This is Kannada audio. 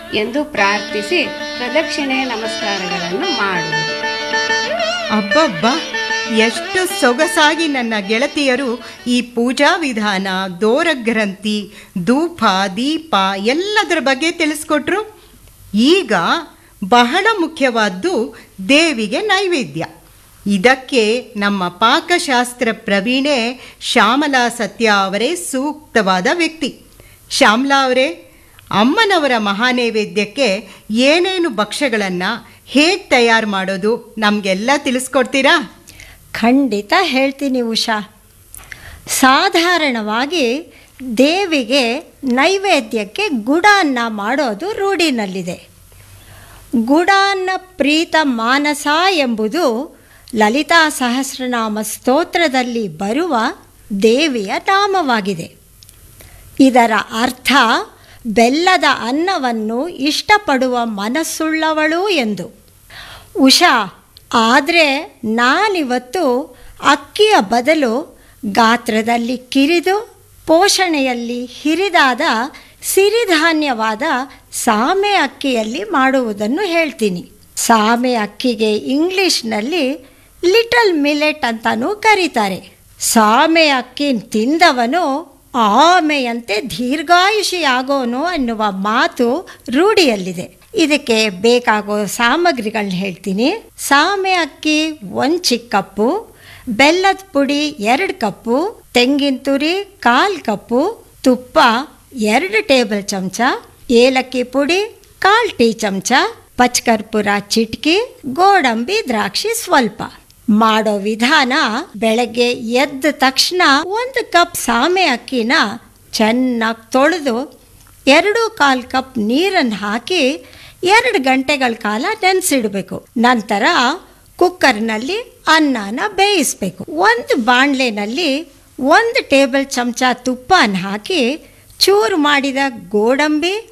ಎಂದು ಪ್ರಾರ್ಥಿಸಿ ಪ್ರದಕ್ಷಿಣೆ ನಮಸ್ಕಾರಗಳನ್ನು ಮಾಡುವುದು ಅಬ್ಬಬ್ಬಾ ಎಷ್ಟು ಸೊಗಸಾಗಿ ನನ್ನ ಗೆಳತಿಯರು ಈ ಪೂಜಾ ವಿಧಾನ ದೋರಗ್ರಂಥಿ ಧೂಪ ದೀಪ ಎಲ್ಲದರ ಬಗ್ಗೆ ತಿಳಿಸ್ಕೊಟ್ರು ಈಗ ಬಹಳ ಮುಖ್ಯವಾದ್ದು ದೇವಿಗೆ ನೈವೇದ್ಯ ಇದಕ್ಕೆ ನಮ್ಮ ಪಾಕಶಾಸ್ತ್ರ ಪ್ರವೀಣೆ ಶ್ಯಾಮಲಾ ಸತ್ಯ ಅವರೇ ಸೂಕ್ತವಾದ ವ್ಯಕ್ತಿ ಶ್ಯಾಮಲಾ ಅವರೇ ಅಮ್ಮನವರ ಮಹಾನೈವೇದ್ಯಕ್ಕೆ ಏನೇನು ಭಕ್ಷ್ಯಗಳನ್ನು ಹೇಗೆ ತಯಾರು ಮಾಡೋದು ನಮಗೆಲ್ಲ ತಿಳಿಸ್ಕೊಡ್ತೀರಾ ಖಂಡಿತ ಹೇಳ್ತೀನಿ ಉಷಾ ಸಾಧಾರಣವಾಗಿ ದೇವಿಗೆ ನೈವೇದ್ಯಕ್ಕೆ ಗುಡಾನ್ನ ಮಾಡೋದು ರೂಢಿನಲ್ಲಿದೆ ಗುಡಾನ್ನ ಪ್ರೀತ ಮಾನಸ ಎಂಬುದು ಲಲಿತಾ ಸಹಸ್ರನಾಮ ಸ್ತೋತ್ರದಲ್ಲಿ ಬರುವ ದೇವಿಯ ನಾಮವಾಗಿದೆ ಇದರ ಅರ್ಥ ಬೆಲ್ಲದ ಅನ್ನವನ್ನು ಇಷ್ಟಪಡುವ ಮನಸ್ಸುಳ್ಳವಳು ಎಂದು ಉಷಾ ಆದರೆ ನಾನಿವತ್ತು ಅಕ್ಕಿಯ ಬದಲು ಗಾತ್ರದಲ್ಲಿ ಕಿರಿದು ಪೋಷಣೆಯಲ್ಲಿ ಹಿರಿದಾದ ಸಿರಿಧಾನ್ಯವಾದ ಸಾಮೆ ಅಕ್ಕಿಯಲ್ಲಿ ಮಾಡುವುದನ್ನು ಹೇಳ್ತೀನಿ ಸಾಮೆ ಅಕ್ಕಿಗೆ ಇಂಗ್ಲಿಷ್ನಲ್ಲಿ ಲಿಟಲ್ ಮಿಲೆಟ್ ಅಂತಲೂ ಕರೀತಾರೆ ಸಾಮೆ ಅಕ್ಕಿ ತಿಂದವನು ಆಮೆಯಂತೆ ದೀರ್ಘಾಯುಷಿಯಾಗೋನು ಅನ್ನುವ ಮಾತು ರೂಢಿಯಲ್ಲಿದೆ ಇದಕ್ಕೆ ಬೇಕಾಗೋ ಸಾಮಗ್ರಿಗಳನ್ನ ಹೇಳ್ತೀನಿ ಸಾಮೆ ಅಕ್ಕಿ ಒಂದು ಚಿಕ್ಕ ಕಪ್ಪು ಬೆಲ್ಲದ ಪುಡಿ ಎರಡು ಕಪ್ಪು ತೆಂಗಿನ ತುರಿ ಕಾಲು ಕಪ್ಪು ತುಪ್ಪ ಎರಡು ಟೇಬಲ್ ಚಮಚ ಏಲಕ್ಕಿ ಪುಡಿ ಕಾಲು ಟೀ ಚಮಚ ಪಚ್ಕರ್ಪುರ ಚಿಟ್ಕಿ ಗೋಡಂಬಿ ದ್ರಾಕ್ಷಿ ಸ್ವಲ್ಪ ಮಾಡೋ ವಿಧಾನ ಬೆಳಗ್ಗೆ ಎದ್ದ ತಕ್ಷಣ ಒಂದು ಕಪ್ ಸಾಮೆ ಅಕ್ಕಿನ ಚೆನ್ನಾಗಿ ತೊಳೆದು ಎರಡು ಕಾಲು ಕಪ್ ನೀರನ್ನು ಹಾಕಿ ಎರಡು ಗಂಟೆಗಳ ಕಾಲ ನೆನೆಸಿಡಬೇಕು ನಂತರ ಕುಕ್ಕರ್ನಲ್ಲಿ ಅನ್ನನ ಬೇಯಿಸಬೇಕು ಒಂದು ಬಾಣಲೆನಲ್ಲಿ ಒಂದು ಟೇಬಲ್ ಚಮಚ ತುಪ್ಪನ ಹಾಕಿ ಚೂರು ಮಾಡಿದ ಗೋಡಂಬಿ